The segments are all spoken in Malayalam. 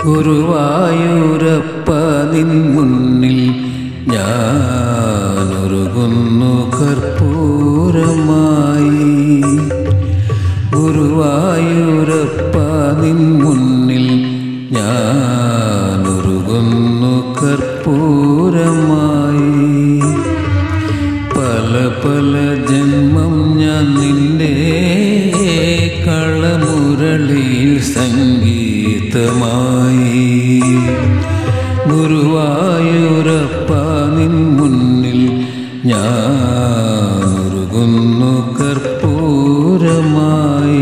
ഗുരുവായൂരപ്പ നിൻ മുന്നിൽ ഞാനൊരുകുന്നു കർപ്പൂരമായി ഗുരുവായൂരപ്പ നിൻ മുന്നിൽ ഞാനൊരുകുന്നു കർപ്പൂരമായി പല പല ജന്മം ഞാൻ നിന്റെ കളമുരളിയിൽ സംഗീതമായി ഗുരുവായൂരപ്പ നിൻ മുന്നിൽ ഞാനൊരുകുന്നു കർപ്പൂരമായി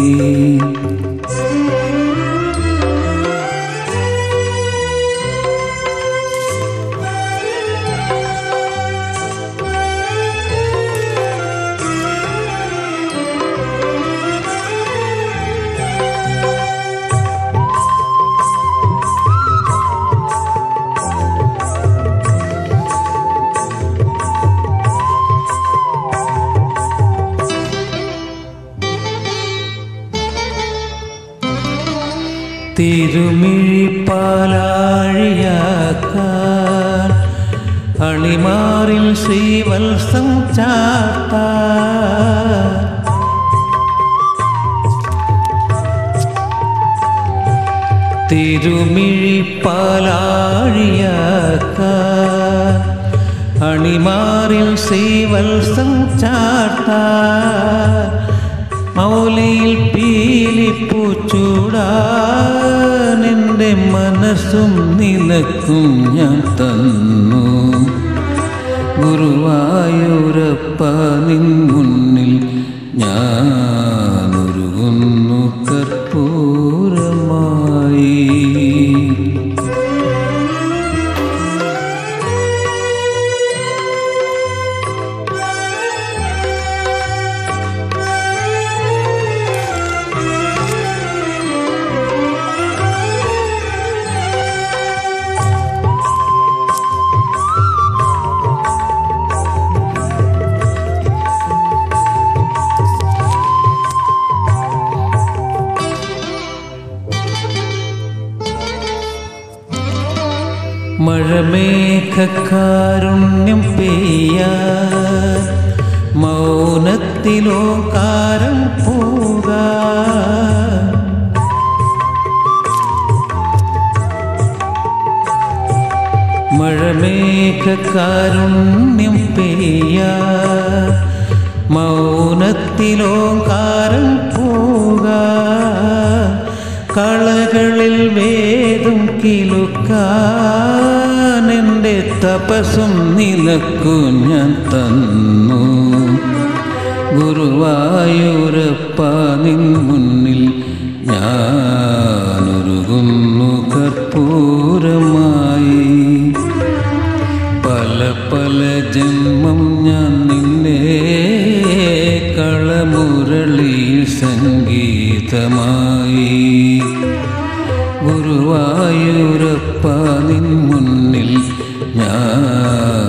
തിരുമിഴിപ്പാലാഴിയാക്കാൻ അണിമാറിൽ ശ്രീവത്സം ചാർത്താൻ തിരുമിഴിപ്പാലാഴിയാക്കാൻ അണിമാറിൽ ശ്രീവത്സം ചാർത്താൻ മൗലിയിൽ പീലിപ്പൂ ചൂടാൻ എൻ്റെ മനസ്സും നിനക്കും ഞാൻ തന്നു ഗുരുവായൂരപ്പ നിൻ മുന്നിൽ ഞാനൊരുകുന്നു കർപ്പൂരമായി മഴമേഘക്കാരുണ്യം പെയ്യ മൗനത്തിലോകാരം പോക മഴമേഘക്കാരുണ്യം പെയ്യ മൗനത്തിലോകാരം പോക കളകളിൽ വേദം കിലുക്കാൻ എൻ്റെ തപസ്സും നിലക്കു ഞാൻ തന്നു ഗുരുവായൂരപ്പ നിൻ മുന്നിൽ ഞാനൊരുകുന്നു കർപ്പൂരമായി പല പല ജന്മം ഞാൻ നിന്നെ കളമുരളിയിൽ സംഗീതമായി ഗുരുവായൂരപ്പ നിൻ മുന്നിൽ ഞാൻ